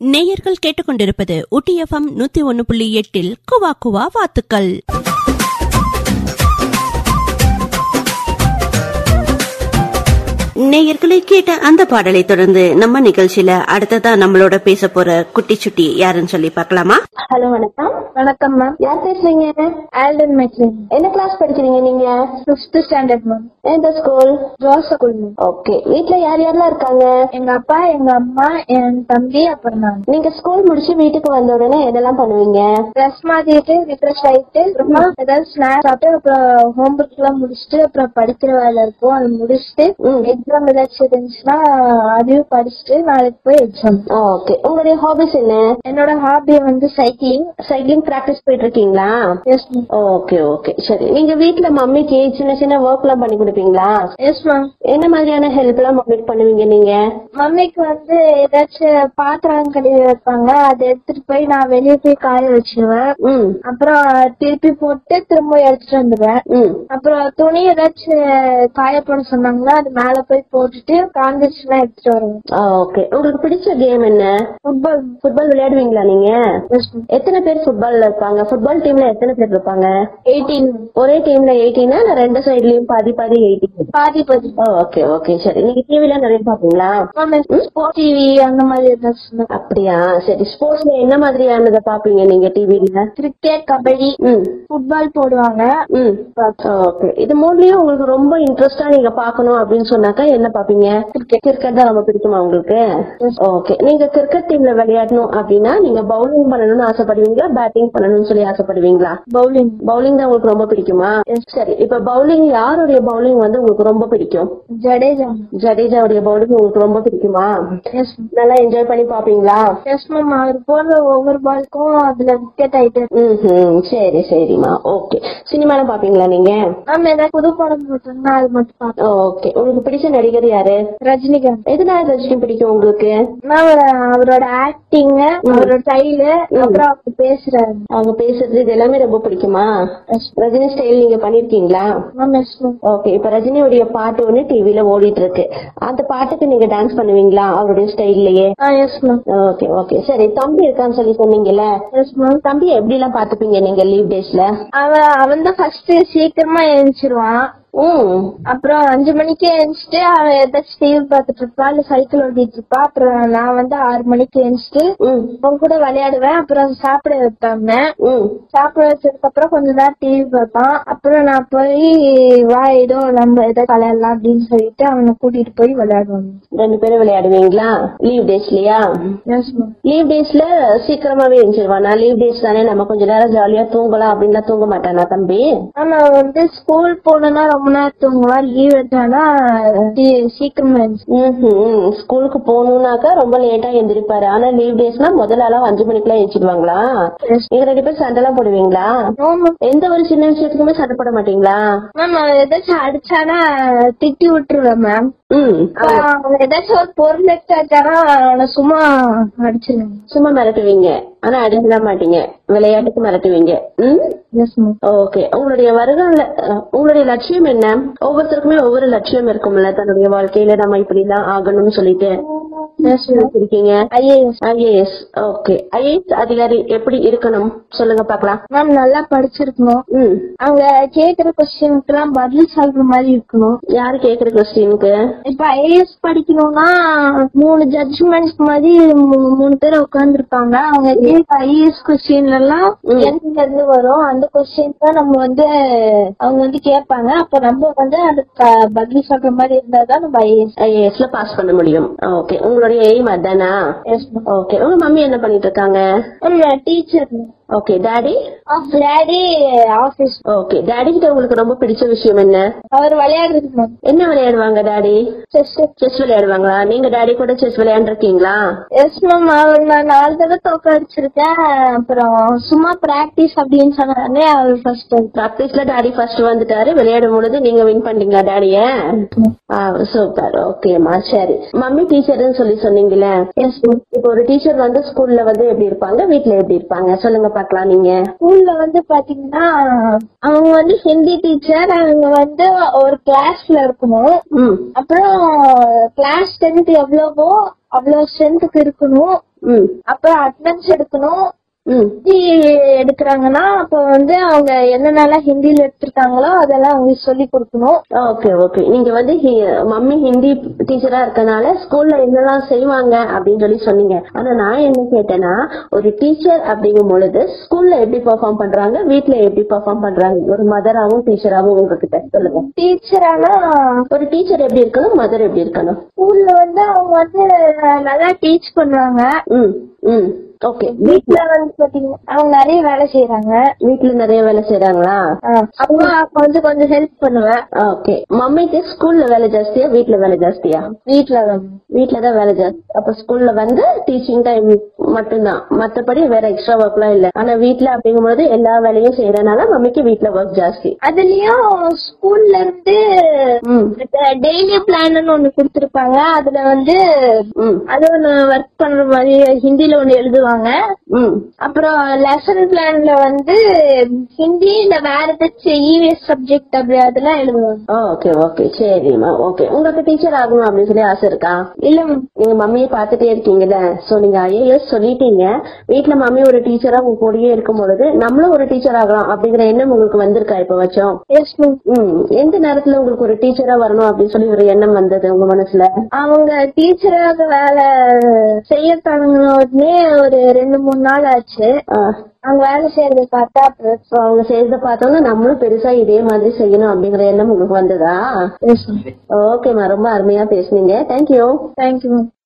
நேயர்கள் கேட்டுக்கொண்டிருப்பது ஊட்டி எஃப்எம் நூத்தி ஒன்னு புள்ளி எட்டில் குவா குவா வாத்துக்கள் நேயர்களை கேட்ட அந்த பாடலை தொடர்ந்து நம்ம நிகழ்ச்சியில அடுத்ததா நம்மளோட பேச போற குட்டி சுட்டி யாருன்னு சொல்லி பார்க்கலாமா ஹலோ வணக்கம் வணக்கம் மேம் யார் பேசுறீங்க ஆல்டன் மெக்லின் என்ன கிளாஸ் படிக்கிறீங்க நீங்க ஃபிஃப்த் ஸ்டாண்டர்ட் மேம் எந்த school Jose school ma'am okay வீட்ல யார் யாரெல்லாம் இருக்காங்க எங்க அப்பா எங்க அம்மா என் தம்பி அப்புறம் நான் நீங்க ஸ்கூல் முடிச்சு வீட்டுக்கு வந்த உடனே என்னெல்லாம் பண்ணுவீங்க ட்ரெஸ் மாத்திட்டு ரிஃப்ரெஷ் ஆயிட்டு அப்புறமா ஏதாவது ஸ்நாக்ஸ் சாப்பிட்டு அப்புறம் ஹோம்ஒர்க் எல்லாம் முடிச்சுட்டு அப்புறம் படிக்கிற வேலை இருக்கும் அதை முடிச்சுட்டு ம். எக்ஸாம் ஏதாச்சும் இருந்துச்சுன்னா அதையும் படிச்சுட்டு நாளைக்கு போய் எக்ஸாம் ஓகே உங்களுடைய ஹாபிஸ் என்ன என்னோட ஹாபி வந்து சைக்கிளிங் சைக்கிளிங் பிராக்டிஸ் போயிட்டு இருக்கீங்களா எஸ் மேம் ஓகே ஓகே சரி நீங்க வீட்ல மம்மிக்கு சின்ன சின்ன ஒர்க் எல்லாம் பண்ணி கொடுப்பீங்களா எஸ் மேம் என்ன மாதிரியான ஹெல்ப் எல்லாம் மம்மிக்கு பண்ணுவீங்க நீங்க மம்மிக்கு வந்து ஏதாச்சும் பாத்திரம் கழுவி வைப்பாங்க அதை எடுத்துட்டு போய் நான் வெளியே போய் காய வச்சிருவேன் ம் அப்புறம் திருப்பி போட்டு திரும்ப எடுத்துட்டு வந்துடுவேன் ம் அப்புறம் துணி ஏதாச்சும் காய போட சொன்னாங்கன்னா அது மேல போய் போட்டுட்டு காஞ்சிச்சுன்னா எடுத்துட்டு வருவேன் ஓகே உங்களுக்கு பிடிச்ச கேம் என்ன ஃபுட்பால் ஃபுட்பால் விளையாடுவீங்களா நீங்க எத்தனை பேர் ஃபுட்பால்ல இருப்பாங்க ஃபுட்பால் டீம்ல எத்தனை பேர் இருப்பாங்க எயிட்டீன் ஒரே டீம்ல எயிட்டீனா இல்ல ரெண்டு சைட்லயும் பாதி பாதி எயிட்டீன் பாதி பாதி ஓகே ஓகே சரி நீங்க டிவில நிறைய பாப்பீங்களா ஸ்போர்ட் டிவி அந்த மாதிரி ஏதாச்சும் அப்படியா சரி ஸ்போர்ட்ஸ்ல என்ன மாதிரியானதை பாப்பீங்க நீங்க டிவில கிரிக்கெட் கபடி ம் ஃபுட்பால் போடுவாங்க ம் ஓகே இது மூணுலயும் உங்களுக்கு ரொம்ப இன்ட்ரெஸ்டா நீங்க பாக்கணும் அப்படின்னு சொன்னாக்கா என்ன பாப்பீங்க கிரிக்கெட் கிரிக்கெட் தான் ரொம்ப பிடிக்குமா உங்களுக்கு ஓகே நீங்க கிரிக்கெட் டீம்ல விளையாடணும் அப்படின்னா நீங்க பவுலிங் பண்ணணும்னு ஆசைப்படுவீங்களா பேட்டிங் பண்ணணும்னு சொல்லி ஆசைப்படுவீங்களா பவுலிங் பவுலிங் தான் உங்களுக்கு ரொம்ப பிடிக்குமா சரி இப்ப பவுலிங் யாருடைய பவுலிங் வந்து உங்களுக்கு ரொம்ப பிடிக்கும் ஜடேஜா ஜடேஜாவுடைய பவுலிங் உங்களுக்கு ரொம்ப பிடிக்குமா எஸ் நல்லா என்ஜாய் பண்ணி பாப்பீங்களா எஸ் மேம் அவர் போடுற ஒவ்வொரு பாலுக்கும் அதுல விக்கெட் ஆயிட்டு ம் சரி சரிம்மா ஓகே சினிமால பாப்பீங்களா நீங்க மேம் ஏதாவது புது படம் போட்டோம்னா அது மட்டும் பார்ப்பேன் ஓகே உங்களுக்கு பிடிச்ச நடிகர் யாரு ரஜினிகாந்த் எதனால ரஜினி பிடிக்கும் உங்களுக்கு மேம் அவரோட ஆக்டிங் அவரோட ஸ்டைலு அப்புறம் அவர் பேசுறாரு அவங்க பேசுறது இது எல்லாமே ரொம்ப பிடிக்குமா ரஜினி ஸ்டைல் நீங்க பண்ணிருக்கீங்களா மேம் எஸ் மேம் ஓகே இப்ப ரஜினியுடைய பாட்டு ஒண்ணு டிவில ஓடிட்டு இருக்கு அந்த பாட்டுக்கு நீங்க டான்ஸ் பண்ணுவீங்களா அவருடைய ஸ்டைல்லயே ah yes ma'am okay okay சரி தம்பி இருக்கான்னு சொல்லி சொன்னீங்கல்ல எஸ் மேம் தம்பி எப்படி எல்லாம் பாத்துப்பீங்க நீங்க லீவ் டேஸ்ல அவன் அவன் தான் ஃபர்ஸ்ட் சீக்கிரமா எழுந்திருவான் ம் அப்புறம் அஞ்சு மணிக்கு எழுந்துட்டு அவன் ஏதாச்சும் டிவி பார்த்துட்டு இருப்பான் இல்ல சைக்கிள் ஓட்டிட்டு இருப்பான் அப்புறம் நான் வந்து ஆறு மணிக்கு எழுந்துட்டு ம் அவன் கூட விளையாடுவேன் அப்புறம் சாப்பிட வைப்பேன் ம் சாப்பிட வச்சதுக்கு அப்புறம் கொஞ்ச நேரம் டிவி பார்ப்பான் அப்புறம் நான் போய் வா ஏதோ நம்ம ஏதாவது விளையாடலாம் அப்படின்னு சொல்லிட்டு அவனை கூட்டிட்டு போய் விளையாடுவாங்க ரெண்டு பேரும் விளையாடுவீங்களா லீவ் டேஸ்லயா எஸ் மேம் லீவ் டேஸ்ல சீக்கிரமாவே எழுந்திருவானா லீவ் டேஸ் தானே நம்ம கொஞ்ச நேரம் ஜாலியா தூங்கலாம் அப்படின்லாம் தூங்க மாட்டானா தம்பி ஆனா அவன் வந்து ஸ்கூல் போனா ரொம்ப நேரம் தூங்குவான் லீவ் எடுத்தானா சீ- சீக்கிரமா எழுந்துச்சு ம்ஹும். ஸ்கூலுக்கு போகணும்னாக்கா ரொம்ப லேட்டா எந்திரிப்பாரு ஆனா லீவ் டேஸ்னா முதல் ஆளா அஞ்சு மணிக்கெல்லாம் எழுச்சிடுவாங்களா Yes. நீங்க ரெண்டு பேரும் சண்டை எல்லாம் போடுவீங்களா எந்த ஒரு சின்ன விஷயத்துக்குமே சண்டை போட மாட்டீங்களா மேம் ஏதாச்சும் அடிச்சானா திட்டி விட்டுருவேன் மேம் ம் அவன் ஏதாச்சும் ஒரு பொருள் எடுத்தாச்சானா அவனை சும்மா அடிச்சிருவேன் சும்மா மிரட்டுவீங்க ஆனா அடிக்கலாம் மாட்டீங்க விளையாட்டுக்கு மிரட்டுவீங்க ம் எஸ் மேம் ஓகே உங்களுடைய வருங்கால அஹ், உங்களுடைய லட்சியம் என்ன ஒவ்வொருத்தருக்குமே ஒவ்வொரு லட்சியம் இருக்கும்ல தன்னுடைய வாழ்க்கையில நம்ம இப்படி தான் ஆகணும்னு சொல்லிட்டு எஸ் மேம் இருக்கீங்க ஐஏஎஸ் ஐஏஎஸ் ஓகே ஐஏஎஸ் அதிகாரி எப்படி இருக்கணும் சொல்லுங்க பாக்கலாம் மேம் நல்லா படிச்சிருக்கணும் ம் அவங்க கேக்குற கொஸ்டினுக்கு எல்லாம் பதில் சொல்ற மாதிரி இருக்கணும் யாரு கேக்குற கொஸ்டினுக்கு இப்ப ஐஏஎஸ் படிக்கணும்னா மூணு ஜட்ஜ்மெண்ட்ஸ் மாதிரி மூ- மூணு பேர் உட்கார்ந்து இருப்பாங்க அவங்க கேட்க ஐஏஎஸ் கொஸ்டின்ல எல்லாம் எங்க இருந்து வரும் அந்த கொஸ்டின் தான் நம்ம வந்து அவங்க வந்து கேட்பாங்க அப்ப நம்ம வந்து அதுக்கு பதில் சொல்ற மாதிரி இருந்தா தான் நம்ம ஐஏஎஸ் ஐஏஎஸ்ல பாஸ் பண்ண முடியும் ஓகே உங்களுடைய எய்ம் அதானா எஸ் ஓகே உங்க மம்மி என்ன பண்ணிட்டு இருக்காங்க ma'am teacher okay daddy daddy office okay daddy கிட்ட உங்களுக்கு ரொம்ப பிடிச்ச விஷயம் என்ன அவர் விளையாடுறது மேம் என்ன விளையாடுவாங்க டாடி செஸ் செஸ் விளையாடுவாங்களா நீங்க டாடி கூட செஸ் விளையாண்டுருக்கீங்களா எஸ் மேம் அவர் நான் நாலு தடவை தோக்க அடிச்சிருக்கேன் அப்புறம் சும்மா பிராக்டிஸ் அப்படின்னு சொன்னாலே அவர் ஃபர்ஸ்ட் பிராக்டிஸ்ல டாடி ஃபர்ஸ்ட் வந்துட்டாரு விளையாடும் பொழுது நீங்க வின் பண்ணீங்களா டாடிய சூப்பர் ஓகேமா சரி மம்மி டீச்சர்னு சொல்லி சொன்னீங்கல்ல எஸ் மேம் இப்போ ஒரு டீச்சர் வந்து ஸ்கூல்ல வந்து எப்படி இருப்பாங்க வீட்ல எப்படி இருப்பாங்க சொல்லுங்க பாக்கலாம் நீங்க ஸ்கூல்ல வந்து பாத்தீங்கன்னா அவங்க வந்து ஹிந்தி டீச்சர் அவங்க வந்து ஒரு கிளாஸ்ல இருக்கணும் ம் அப்புறம் கிளாஸ் ஸ்ட்ரென்த் எவ்வளவோ அவ்வளவு ஸ்ட்ரென்த்துக்கு இருக்கணும் ம் அப்புறம் அட்டனன்ஸ் எடுக்கணும் ம் ஹிந்தி எடுக்கிறாங்கன்னா அப்ப வந்து அவங்க என்னென்னலாம் ஹிந்தில எடுத்திருக்காங்களோ அதெல்லாம் அவங்களுக்கு சொல்லி கொடுக்கணும் ஓகே ஓகே நீங்க வந்து ஹி- மம்மி ஹிந்தி டீச்சரா இருக்கனால ஸ்கூல்ல என்னெல்லாம் செய்வாங்க அப்படின்னு சொல்லி சொன்னீங்க ஆனா நான் என்ன கேட்டேன்னா ஒரு டீச்சர் அப்படிங்கும் பொழுது ஸ்கூல்ல எப்படி பெர்ஃபார்ம் பண்றாங்க வீட்ல எப்படி பெர்ஃபார்ம் பண்றாங்க ஒரு மதராவும் டீச்சராவும் உங்ககிட்ட சொல்லுங்க டீச்சரானா ஒரு டீச்சர் எப்படி இருக்கணும் மதர் எப்படி இருக்கணும் ஸ்கூல்ல வந்து அவங்க வந்து நல்லா டீச் பண்ணுவாங்க ம் ம் ஓகே வீட்ல வந்து பாத்தீங்கன்னா அவங்க நிறைய வேலை செய்யறாங்க வீட்ல நிறைய வேலை செய்றாங்களா அப்பா கொஞ்சம் கொஞ்சம் ஹெல்ப் பண்ணுவேன் ஓகே மம்மிக்கு ஸ்கூல்ல வேலை ஜாஸ்தியா வீட்ல வேலை ஜாஸ்தியா வீட்ல தான் வீட்ல தான் வேலை ஜாஸ்தி அப்ப ஸ்கூல்ல வந்து டீச்சிங் டைம் மட்டும்தான் மத்தபடி வேற எக்ஸ்ட்ரா ஒர்க் எல்லாம் இல்ல ஆனா வீட்ல அப்படிங்கும்போது எல்லா வேலையும் செய்யறதுனால மம்மிக்கு வீட்ல ஒர்க் ஜாஸ்தி அதுலயும் ஸ்கூல்ல இருந்து ம் டெய்லி பிளான் ஒண்ணு கொடுத்திருப்பாங்க அதுல வந்து ம் அது ஒண்ணு ஒர்க் பண்ற மாதிரி ஹிந்தில ஒண்ணு எழுதுவாங்க ம் அப்புறம் லெசன் பிளான்ல வந்து ஹிந்தி இல்ல வேற ஏதாச்சும் இவிஎஸ் சப்ஜெக்ட் அப்படி அதெல்லாம் எழுதுவாங்க ஓகே ஓகே சரிம்மா ஓகே உங்களுக்கு டீச்சர் ஆகணும் அப்படின்னு சொல்லி ஆசை இருக்கா இல்ல நீங்க மம்மியை பாத்துட்டே இருக்கீங்கல்ல சோ நீங்க ஐஏஎஸ் சொல்லிட்டீங்க வீட்ல மம்மி ஒரு டீச்சரா உங்க கூடயே இருக்கும் பொழுது நம்மளும் ஒரு டீச்சர் ஆகலாம் அப்படிங்கிற எண்ணம் உங்களுக்கு வந்திருக்கா இப்ப வச்சோம் எஸ் மேம் ம் எந்த நேரத்துல உங்களுக்கு ஒரு டீச்சரா வரணும் அப்படின்னு சொல்லி ஒரு எண்ணம் வந்தது உங்க மனசுல அவங்க டீச்சராக வேலை செய்ய தொடங்கின உடனே ஒரு ரெண்டு மூணு நாள் ஆச்சு ஆ, அவங்க வேலை செய்யறத பார்த்தா அப்புறம் so அவங்க செய்யறத பார்த்தோன்னா நம்மளும் பெருசா இதே மாதிரி செய்யணும் அப்படிங்கிற எண்ணம் உங்களுக்கு வந்ததா ஓகேம்மா ரொம்ப அருமையா பேசுனீங்க தேங்க்யூ தேங்க்யூ மேம்